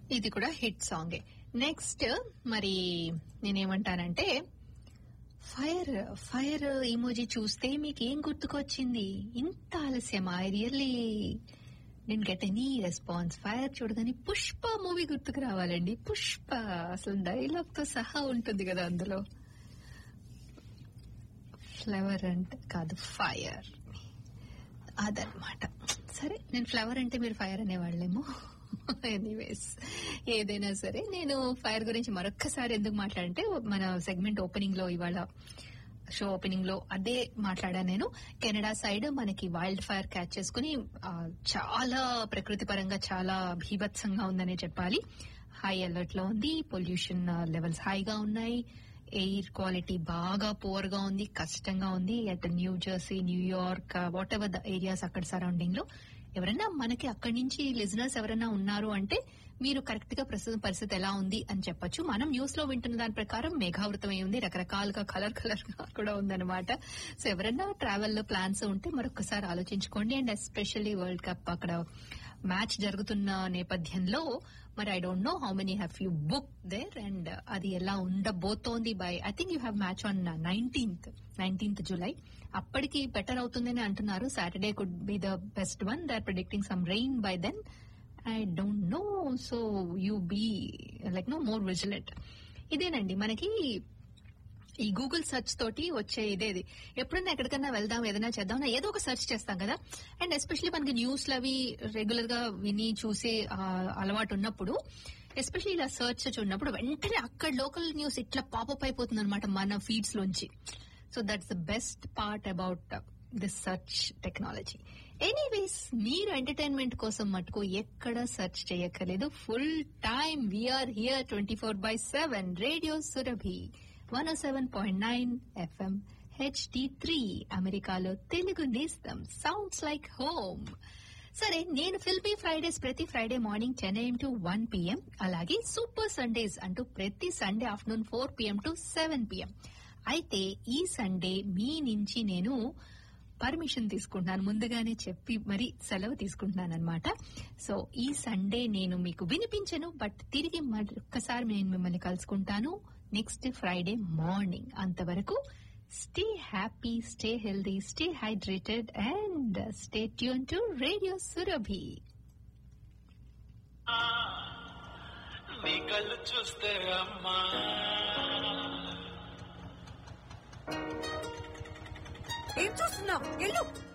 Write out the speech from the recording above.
ఇది కూడా హిట్ సాంగే నెక్స్ట్ మరి నేనేమంటానంటే ఫైర్ ఫైర్ ఇమోజీ చూస్తే మీకు ఏం గుర్తుకొచ్చింది ఇంత ఆలస్యం ఐ రియల్లీ నేను గెట్ ఎనీ రెస్పాన్స్ ఫైర్ చూడగానే పుష్ప మూవీ గుర్తుకు రావాలండి పుష్ప అసలు డైలాగ్ తో సహా ఉంటుంది కదా అందులో ఫ్లవర్ అంటే కాదు ఫైర్ అదనమాట సరే నేను ఫ్లవర్ అంటే మీరు ఫైర్ అనేవాళ్ళేమో ఎనీవేస్ ఏదైనా సరే నేను ఫైర్ గురించి మరొక్కసారి ఎందుకు మాట్లాడంటే మన సెగ్మెంట్ ఓపెనింగ్ లో ఇవాళ షో ఓపెనింగ్ లో అదే మాట్లాడా నేను కెనడా సైడ్ మనకి వైల్డ్ ఫైర్ క్యాచ్ చేసుకుని ఆ, చాలా ప్రకృతి పరంగా చాలా భీభత్సంగా ఉందనే చెప్పాలి హై అలర్ట్ లో ఉంది పొల్యూషన్ లెవెల్స్ హైగా ఉన్నాయి ఎయిర్ క్వాలిటీ బాగా పూర్ గా ఉంది కష్టంగా ఉంది at New Jersey New York whatever the areas అక్కడ సరౌండింగ్ లో ఎవరైనా మనకి అక్కడి నుంచి లిజనర్స్ ఎవరైనా ఉన్నారు అంటే మీరు కరెక్ట్ గా ప్రస్తుతం పరిస్థితి ఎలా ఉంది అని చెప్పొచ్చు మనం న్యూస్ లో వింటున్న దాని ప్రకారం మేఘావృతం అయి ఉంది రకరకాలుగా కలర్ కలర్ గా కూడా ఉందన్నమాట సో ఎవరైనా ట్రావెల్ లో ప్లాన్స్ ఉంటే మరొకసారి ఆలోచించుకోండి అండ్ ఎస్పెషల్లీ వరల్డ్ కప్ అక్కడ మ్యాచ్ జరుగుతున్న నేపథ్యంలో మరి I don't know how many have you book there and అది ఎలా ఉండబోతోంది by I think you have match on nineteenth nineteenth July అప్పటికి బెటర్ అవుతుందని అంటున్నారు Saturday could be the best one they are predicting some rain by then I don't know so you be like no more vigilant ఇదేనండి మనకి ఈ Google search తోటి వచ్చే ఇదేది ఎప్పుడన్నా ఎక్కడికన్నా వెళ్దాం ఏదైనా చేద్దాం ఏదో ఒక సెర్చ్ చేస్తాం కదా అండ్ ఎస్పెషల్లీ మనకి న్యూస్లు అవి రెగ్యులర్ గా విని చూసే ఆ, అలవాటు ఉన్నప్పుడు ఎస్పెషల్లీ ఇలా సెర్చ్ ఉన్నప్పుడు వెంటనే అక్కడ లోకల్ న్యూస్ ఇట్లా పాపప్ అయిపోతుంది అనమాట మన ఫీడ్స్ లోంచి so that's the best part about this search technology anyways మీరు ఎంటర్టైన్మెంట్ కోసం మటుకు ఎక్కడ సెర్చ్ చేయక్కర్లేదు full time we're here twenty four by seven radio Surabhi one seven point nine FM HD three అమెరికాలో తెలుగు నేస్తం సౌండ్స్ లైక్ హోమ్ సరే నేను filmy Fridays ప్రతి Friday morning ten AM to one PM అలాగే సూపర్ సండేస్ అంటూ ప్రతి Sunday afternoon four PM to seven PM అయితే ఈ సండే మీ నుంచి నేను పర్మిషన్ తీసుకుంటున్నాను ముందుగానే చెప్పి మరి సెలవు తీసుకుంటున్నాను అనమాట సో ఈ సండే నేను మీకు వినిపించను బట్ తిరిగి మరొక్కసారి నేను మిమ్మల్ని కలుసుకుంటాను నెక్స్ట్ ఫ్రైడే మార్నింగ్ అంతవరకు stay happy stay healthy stay hydrated and stay tune to radio Surabhi నీ కళ్ళు చూస్తే అమ్మా ఏం చూస్తున్నావు ఎల్లు